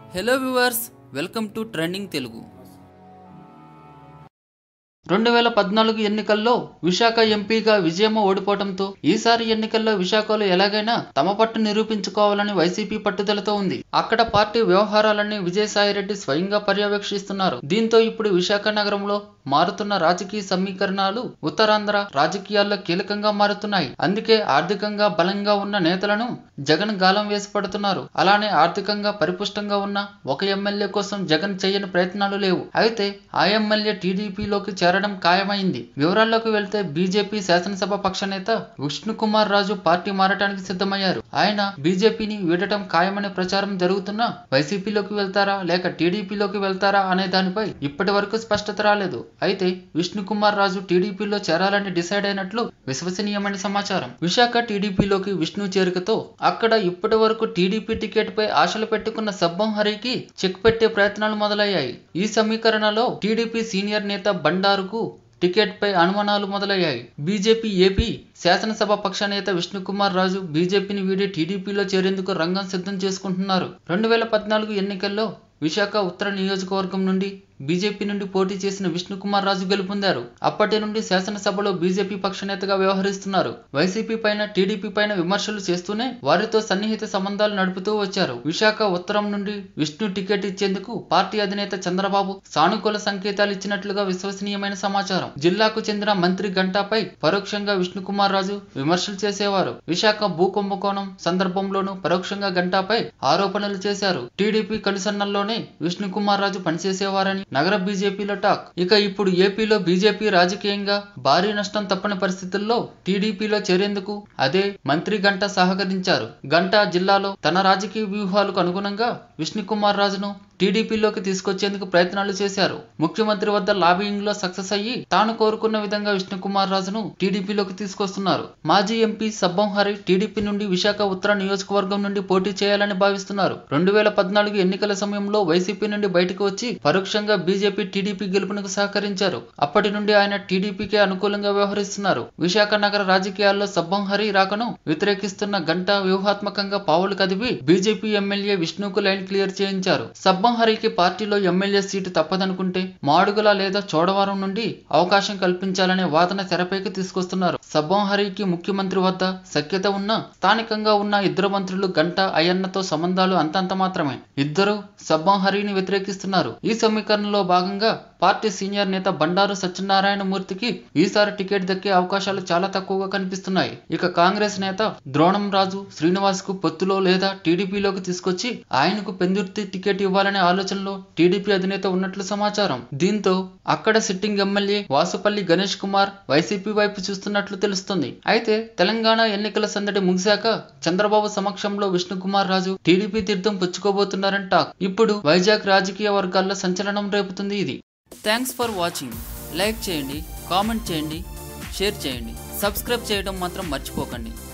hello viewers welcome to trending Telugu రెండు వేల పద్నాలుగు ఎన్నికల్లో విశాఖ ఎంపీగా విజయమ్మ ఓడిపోవడంతో ఈసారి ఎన్నికల్లో విశాఖలో ఎలాగైనా తమ పట్టు నిరూపించుకోవాలని వైసీపీ పట్టుదలతో ఉంది అక్కడ పార్టీ వ్యవహారాలన్నీ విజయసాయిరెడ్డి స్వయంగా పర్యవేక్షిస్తున్నారు దీంతో ఇప్పుడు విశాఖ నగరంలో మారుతున్న రాజకీయ సమీకరణాలు ఉత్తరాంధ్ర రాజకీయాల్లో కీలకంగా మారుతున్నాయి అందుకే ఆర్థికంగా బలంగా ఉన్న నేతలను జగన్ గాలం వేసి పడుతున్నారు అలానే ఆర్థికంగా పరిపుష్టంగా ఉన్న ఒక ఎమ్మెల్యే కోసం జగన్ చేయని ప్రయత్నాలు లేవు అయితే ఆ ఎమ్మెల్యే టీడీపీలోకి చేరడం ఖాయమైంది వివరాల్లోకి వెళ్తే బీజేపీ శాసనసభ పక్ష నేత విష్ణు కుమార్ రాజు పార్టీ మారటానికి సిద్ధమయ్యారు ఆయన బీజేపీని వీడటం ఖాయమనే ప్రచారం జరుగుతున్నా వైసీపీలోకి వెళ్తారా లేక టీడీపీలోకి వెళ్తారా అనే దానిపై ఇప్పటి వరకు స్పష్టత రాలేదు అయితే విష్ణు కుమార్ రాజు టీడీపీలో చేరాలని డిసైడ్ అయినట్లు విశ్వసనీయమైన సమాచారం విశాఖ టీడీపీలోకి విష్ణు చేరికతో అక్కడ ఇప్పటి వరకు టీడీపీ టికెట్ పై ఆశలు పెట్టుకున్న సబ్బం హరికి చెక్ పెట్టే ప్రయత్నాలు మొదలయ్యాయి ఈ సమీకరణలో టీడీపీ సీనియర్ నేత బండారుకు టికెట్ పై అనుమానాలు మొదలయ్యాయి బీజేపీ ఏపీ శాసనసభ పక్ష నేత విష్ణుకుమార్ రాజు బీజేపీని వీడి టీడీపీలో చేరేందుకు రంగం సిద్ధం చేసుకుంటున్నారు రెండు వేల పద్నాలుగు ఎన్నికల్లో విశాఖ ఉత్తర నియోజకవర్గం నుండి బీజేపీ నుండి పోటీ చేసిన విష్ణుకుమార్ రాజు గెలుపొందారు అప్పటి నుండి శాసనసభలో బీజేపీ పక్ష నేతగా వ్యవహరిస్తున్నారు వైసీపీ పైన టీడీపీ పైన విమర్శలు చేస్తూనే వారితో సన్నిహిత సంబంధాలు నడుపుతూ వచ్చారు విశాఖ ఉత్తరం నుండి విష్ణు టికెట్ ఇచ్చేందుకు పార్టీ అధినేత చంద్రబాబు సానుకూల సంకేతాలు ఇచ్చినట్లుగా విశ్వసనీయమైన సమాచారం జిల్లాకు చెందిన మంత్రి గంటాపై పరోక్షంగా విష్ణుకుమార్ రాజు విమర్శలు చేసేవారు విశాఖ భూ కుంభకోణం సందర్భంలోనూ పరోక్షంగా గంటాపై ఆరోపణలు చేశారు టీడీపీ కలుసన్నల్లోనే విష్ణుకుమార్ రాజు పనిచేసేవారని నగర బీజేపీలో టాక్ ఇక ఇప్పుడు ఏపీలో బీజేపీ రాజకీయంగా భారీ నష్టం తప్పని పరిస్థితుల్లో టీడీపీలో చేరేందుకు అదే మంత్రి గంట సహకరించారు గంట జిల్లాలో తన రాజకీయ వ్యూహాలకు అనుగుణంగా విష్ణుకుమార్ రాజును టీడీపీలోకి తీసుకొచ్చేందుకు ప్రయత్నాలు చేశారు ముఖ్యమంత్రి వద్ద లాబియింగ్ లో సక్సెస్ అయ్యి తాను కోరుకున్న విధంగా విష్ణుకుమార్ రాజును టీడీపీలోకి తీసుకొస్తున్నారు మాజీ ఎంపీ సబ్బం హరి టీడీపీ నుండి విశాఖ ఉత్తర నియోజకవర్గం నుండి పోటీ చేయాలని భావిస్తున్నారు రెండు వేల పద్నాలుగు ఎన్నికల సమయంలో వైసీపీ నుండి బయటకు వచ్చి పరోక్షంగా బీజేపీ టీడీపీ గెలుపునకు సహకరించారు అప్పటి నుండి ఆయన టీడీపీకే అనుకూలంగా వ్యవహరిస్తున్నారు విశాఖ నగర రాజకీయాల్లో సబ్బం హరి రాకను వ్యతిరేకిస్తున్న గంట వ్యూహాత్మకంగా పావులు కదిపి బీజేపీ ఎమ్మెల్యే విష్ణుకు లైన్ క్లియర్ చేయించారు సబ్బం హరికి పార్టీలో ఎమ్మెల్యే సీటు తప్పదనుకుంటే మాడుగుల లేదా చోడవరం నుండి అవకాశం కల్పించాలనే వాదన తెరపైకి తీసుకొస్తున్నారు సబ్బం హరికి ముఖ్యమంత్రి వద్ద సఖ్యత ఉన్న స్థానికంగా ఉన్న ఇద్దరు మంత్రులు గంట అయ్యన్నతో సంబంధాలు అంతంత మాత్రమే ఇద్దరు సబ్బం హరిని వ్యతిరేకిస్తున్నారు ఈ సమీకరణలో భాగంగా పార్టీ సీనియర్ నేత బండారు సత్యనారాయణ మూర్తికి ఈసారి టికెట్ దక్కే అవకాశాలు చాలా తక్కువగా కనిపిస్తున్నాయి ఇక కాంగ్రెస్ నేత ద్రోణం రాజు శ్రీనివాస్ కు పొత్తులో లేదా టీడీపీలోకి తీసుకొచ్చి ఆయనకు పెందుర్తి టికెట్ ఇవ్వాలనే ఆలోచనలో టీడీపీ అధినేత ఉన్నట్లు సమాచారం దీంతో అక్కడ sitting MLA Vasupalli Ganesh Kumar YCP వైపు చూస్తున్నట్లు తెలుస్తుంది అయితే తెలంగాణ ఎన్నికల సందడి ముగిశాక చంద్రబాబు సమక్షంలో విష్ణుకుమార్ రాజు టీడీపీ తీర్థం పుచ్చుకోబోతున్నారని టాక్ ఇప్పుడు వైజాగ్ రాజకీయ వర్గాల్లో సంచలనం రేపుతుంది ఇది థ్యాంక్స్ ఫర్ వాచింగ్ లైక్ చేయండి కామెంట్ చేయండి షేర్ చేయండి సబ్స్క్రైబ్ చేయడం మాత్రం మర్చిపోకండి